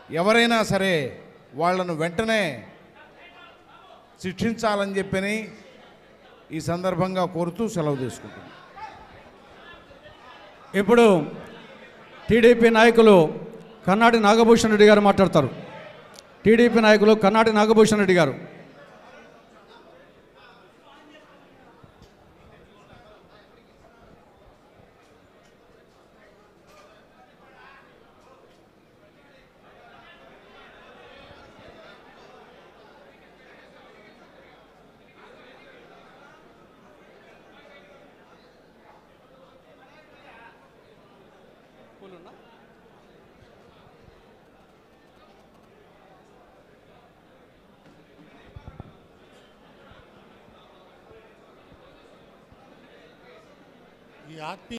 ఎవరైనా సరే వాళ్ళను వెంటనే శిక్షించాలని చెప్పని ఈ సందర్భంగా కోరుతూ సెలవు తీసుకుంటున్నాను ఇప్పుడు టీడీపీ నాయకులు కర్ణాటి నాగభూషణ్ రెడ్డి గారు మాట్లాడతారు టీడీపీ నాయకులు కర్ణాటి నాగభూషణ్ రెడ్డి గారు ఈ ఆర్పి